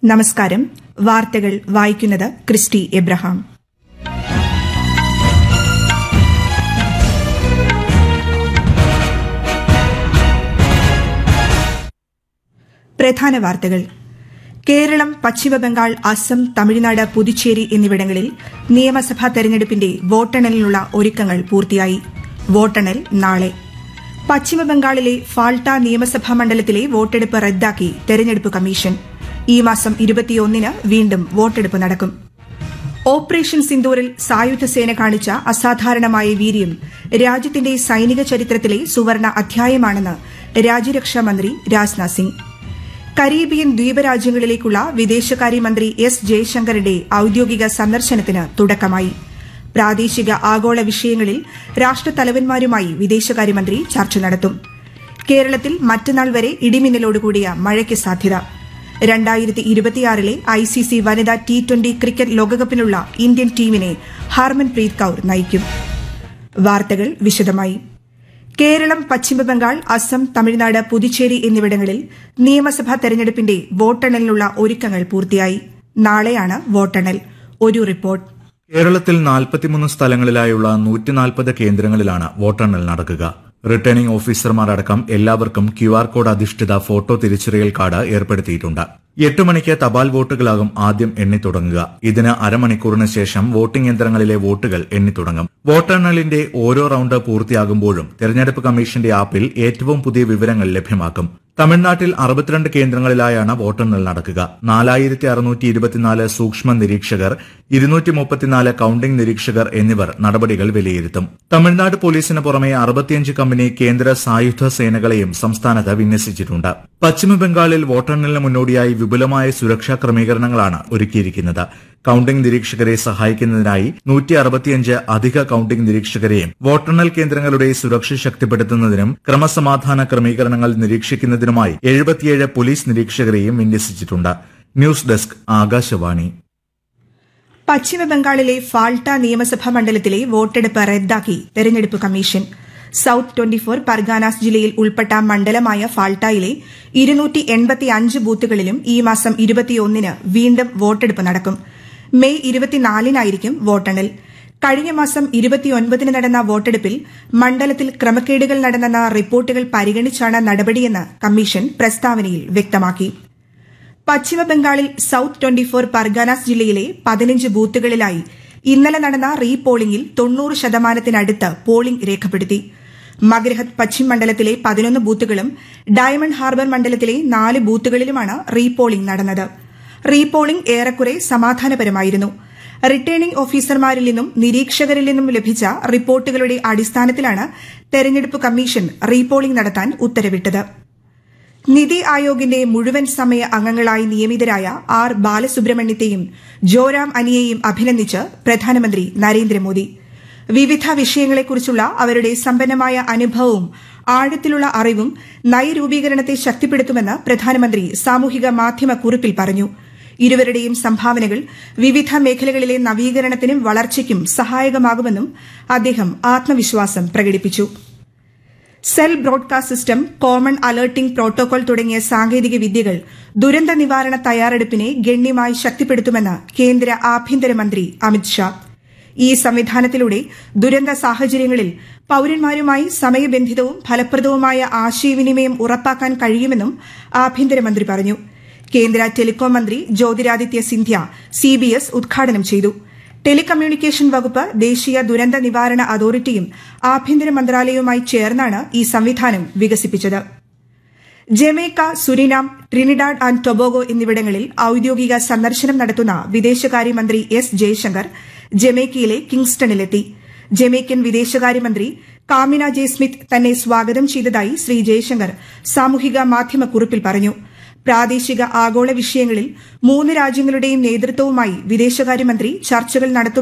നമസ്കാരം വാർത്തകൾ വായിക്കുന്നത് ക്രിസ്റ്റി എബ്രഹാം പ്രധാന വാർത്തകൾ കേരളം പശ്ചിമബംഗാൾ അസം തമിഴ്നാട് പുതുച്ചേരി എന്നിവിടങ്ങളിൽ നിയമസഭാ തെരഞ്ഞെടുപ്പിന്റെ വോട്ടെണ്ണലിനുള്ള ഒരുക്കങ്ങൾ പൂർത്തിയായി വോട്ടെണ്ണൽ നാളെ പശ്ചിമബംഗാളിലെ ഫാൾട്ട നിയമസഭാ മണ്ഡലത്തിലെ വോട്ടെടുപ്പ് റദ്ദാക്കി തെരഞ്ഞെടുപ്പ് കമ്മീഷൻ ഈ മാസം ഇരുപത്തിയൊന്നിന് വീണ്ടും വോട്ടെടുപ്പ് നടക്കും ഓപ്പറേഷൻ സിന്ദൂറിൽ സായുധ സേന കാണിച്ച അസാധാരണമായ വീര്യം രാജ്യത്തിന്റെ സൈനിക ചരിത്രത്തിലെ സുവർണ അധ്യായമാണെന്ന് രാജ്യരക്ഷാ മന്ത്രി രാജ്നാഥ് സിംഗ് കരീബിയൻ ദ്വീപരാജ്യങ്ങളിലേക്കുള്ള വിദേശകാര്യമന്ത്രി എസ് ജയശങ്കറിന്റെ ഔദ്യോഗിക സന്ദർശനത്തിന് തുടക്കമായി പ്രാദേശിക ആഗോള വിഷയങ്ങളിൽ രാഷ്ട്രത്തലവന്മാരുമായി വിദേശകാര്യമന്ത്രി ചർച്ച നടത്തും കേരളത്തിൽ മറ്റന്നാൾ വരെ ഇടിമിന്നലോടുകൂടിയ മഴയ്ക്ക് സാധ്യത രണ്ടായിരത്തി ഇരുപത്തിയാറിലെ ഐ സി സി വനിതാ ടി ട്വന്റി ക്രിക്കറ്റ് ലോകകപ്പിനുള്ള ഇന്ത്യൻ ടീമിനെ ഹർമൻപ്രീത് കൌർ നയിക്കും വാർത്തകൾ വിശദമായി കേരളം പശ്ചിമബംഗാൾ അസം തമിഴ്നാട് പുതുച്ചേരി എന്നിവിടങ്ങളിൽ നിയമസഭാ തെരഞ്ഞെടുപ്പിന്റെ വോട്ടെണ്ണലിനുള്ള ഒരുക്കങ്ങൾ പൂർത്തിയായി നാളെയാണ് വോട്ടെണ്ണൽ ഒരു റിപ്പോർട്ട് കേരളത്തിൽ നാൽപ്പത്തിമൂന്ന് സ്ഥലങ്ങളിലായുള്ള നൂറ്റിനാൽപ്പത് കേന്ദ്രങ്ങളിലാണ് വോട്ടെണ്ണൽ നടക്കുക റിട്ടേണിംഗ് ഓഫീസർമാരടക്കം എല്ലാവർക്കും ക്യു ആർ കോഡ് അധിഷ്ഠിത ഫോട്ടോ തിരിച്ചറിയൽ കാർഡ് ഏർപ്പെടുത്തിയിട്ടുണ്ട് എട്ട് മണിക്ക് തപാൽ വോട്ടുകളാകും ആദ്യം എണ്ണിത്തുടങ്ങുക ഇതിന് അരമണിക്കൂറിന് ശേഷം വോട്ടിംഗ് യന്ത്രങ്ങളിലെ വോട്ടുകൾ എണ്ണിത്തുടങ്ങും വോട്ടെണ്ണലിന്റെ ഓരോ റൌണ്ട് പൂർത്തിയാകുമ്പോഴും തെരഞ്ഞെടുപ്പ് കമ്മീഷന്റെ ആപ്പിൽ ഏറ്റവും പുതിയ വിവരങ്ങൾ ലഭ്യമാക്കും തമിഴ്നാട്ടിൽ അറുപത്തിരണ്ട് കേന്ദ്രങ്ങളിലായാണ് വോട്ടെണ്ണൽ നടക്കുക നാലായിരത്തി അറുന്നൂറ്റി ഇരുപത്തിനാല് സൂക്ഷ്മ നിരീക്ഷകർ ഇരുന്നൂറ്റി മുപ്പത്തിനാല് കൌണ്ടിംഗ് നിരീക്ഷകർ എന്നിവർ നടപടികൾ വിലയിരുത്തും തമിഴ്നാട് പോലീസിന് പുറമെ അറുപത്തിയഞ്ച് കമ്പനി കേന്ദ്ര സായുധ സേനകളെയും സംസ്ഥാനത്ത് വിന്യസിച്ചിട്ടുണ്ട് പശ്ചിമബംഗാളിൽ വോട്ടെണ്ണലിന് മുന്നോടിയായി വിപുലമായ സുരക്ഷാ ക്രമീകരണങ്ങളാണ് ഒരുക്കിയിരിക്കുന്നത് കൌണ്ടിംഗ് നിരീക്ഷകരെ സഹായിക്കുന്നതിനായി നൂറ്റി അറുപത്തിയഞ്ച് അധിക കൌണ്ടിംഗ് നിരീക്ഷകരെയും വോട്ടെണ്ണൽ കേന്ദ്രങ്ങളുടെ സുരക്ഷ ശക്തിപ്പെടുത്തുന്നതിനും ക്രമസമാധാന ക്രമീകരണങ്ങൾ നിരീക്ഷിക്കുന്നതിനുമായി എഴുപത്തിയേഴ് പോലീസ് നിരീക്ഷകരെയും വിന്യസിച്ചിട്ടുണ്ട് ന്യൂസ് ഡെസ്ക് ആകാശവാണി പശ്ചിമബംഗാളിലെ ഫാൾട്ട നിയമസഭാ മണ്ഡലത്തിലെ വോട്ടെടുപ്പ് റദ്ദാക്കി തെരഞ്ഞെടുപ്പ് commission south twenty four Parganas ജില്ലയിൽ ഉൾപ്പെട്ട മണ്ഡലമായ ഫാൾട്ടയിലെ ഇരുന്നൂറ്റി എൺപത്തിയഞ്ച് ബൂത്തുകളിലും ഈ മാസം ഇരുപത്തിയൊന്നിന് വീണ്ടും വോട്ടെടുപ്പ് നടക്കും മെയ് ഇരുപത്തിനാലിനായിരിക്കും വോട്ടെണ്ണൽ കഴിഞ്ഞ മാസം ഇരുപത്തിയൊൻപതിന് നടന്ന വോട്ടെടുപ്പിൽ മണ്ഡലത്തിൽ ക്രമക്കേടുകൾ നടന്നെന്ന റിപ്പോർട്ടുകൾ പരിഗണിച്ചാണ് നടപടിയെന്ന് കമ്മീഷൻ പ്രസ്താവനയിൽ വ്യക്തമാക്കി പശ്ചിമബംഗാളിൽ സൌത്ത് ട്വന്റി ഫോർ പർഗാനാസ് ജില്ലയിലെ പതിനഞ്ച് ബൂത്തുകളിലായി ഇന്നലെ നടന്ന റീപോളിംഗിൽ തൊണ്ണൂറ് ശതമാനത്തിനടുത്ത് പോളിംഗ് രേഖപ്പെടുത്തി മഗ്രഹത് പശ്ചിം മണ്ഡലത്തിലെ പതിനൊന്ന് ബൂത്തുകളും ഡയമണ്ട് ഹാർബർ മണ്ഡലത്തിലെ നാല് ബൂത്തുകളിലുമാണ് റീപോളിംഗ് നടന്നത് റീപോളിംഗ് ഏറെക്കുറെ സമാധാനപരമായിരുന്നു റിട്ടേണിംഗ് ഓഫീസർമാരിൽ നിന്നും നിരീക്ഷകരിൽ നിന്നും ലഭിച്ച റിപ്പോർട്ടുകളുടെ അടിസ്ഥാനത്തിലാണ് തെരഞ്ഞെടുപ്പ് കമ്മീഷൻ റീപോളിംഗ് നടത്താൻ ഉത്തരവിട്ടത് നിതി ആയോഗിന്റെ മുഴുവൻ സമയ അംഗങ്ങളായി നിയമിതരായ ആർ ബാലസുബ്രഹ്മണ്യത്തെയും ജോറാം അനിയെയും അഭിനന്ദിച്ച് പ്രധാനമന്ത്രി നരേന്ദ്രമോദി വിവിധ വിഷയങ്ങളെക്കുറിച്ചുള്ള അവരുടെ സമ്പന്നമായ അനുഭവവും ആഴത്തിലുള്ള അറിവും നയരൂപീകരണത്തെ ശക്തിപ്പെടുത്തുമെന്ന് പ്രധാനമന്ത്രി സാമൂഹിക മാധ്യമ കുറിപ്പിൽ പറഞ്ഞു ഇരുവരുടെയും സംഭാവനകൾ വിവിധ മേഖലകളിലെ നവീകരണത്തിനും വളർച്ചയ്ക്കും സഹായകമാകുമെന്നും അദ്ദേഹം ആത്മവിശ്വാസം പ്രകടിപ്പിച്ചു cell broadcast system common alerting protocol തുടങ്ങിയ സാങ്കേതിക വിദ്യകൾ ദുരന്ത നിവാരണ തയ്യാറെടുപ്പിനെ ഗണ്യമായി ശക്തിപ്പെടുത്തുമെന്ന് കേന്ദ്ര ആഭ്യന്തരമന്ത്രി അമിത്ഷാ ഈ സംവിധാനത്തിലൂടെ ദുരന്ത സാഹചര്യങ്ങളിൽ പൌരന്മാരുമായി സമയബന്ധിതവും ഫലപ്രദവുമായ ആശയവിനിമയം ഉറപ്പാക്കാൻ കഴിയുമെന്നും ആഭ്യന്തരമന്ത്രി പറഞ്ഞു കേന്ദ്ര ടെലികോം മന്ത്രി ജ്യോതിരാദിത്യ സിന്ധ്യ സിബിഎസ് ഉദ്ഘാടനം ചെയ്തു ടെലികമ്മ്യൂണിക്കേഷൻ വകുപ്പ് ദേശീയ ദുരന്ത നിവാരണ അതോറിറ്റിയും ആഭ്യന്തര മന്ത്രാലയവുമായി ചേർന്നാണ് ഈ സംവിധാനം വികസിപ്പിച്ചത് Jamaica Suriname Trinidad and Tobago എന്നിവിടങ്ങളിൽ ഔദ്യോഗിക സന്ദർശനം നടത്തുന്ന വിദേശകാര്യമന്ത്രി എസ് ജയശങ്കർ ജമൈക്കയിലെ കിങ്സ്റ്റണിലെത്തി ജമൈക്കൻ വിദേശകാര്യമന്ത്രി കാമിന ജെ സ്മിത്ത് തന്നെ സ്വാഗതം ചെയ്തതായി ശ്രീ ജയശങ്കർ സാമൂഹിക മാധ്യമ കുറിപ്പിൽ പറഞ്ഞു പ്രാദേശിക ആഗോള വിഷയങ്ങളിൽ മൂന്ന് രാജ്യങ്ങളുടെയും നേതൃത്വവുമായി വിദേശകാര്യമന്ത്രി ചർച്ചകൾ നടത്തും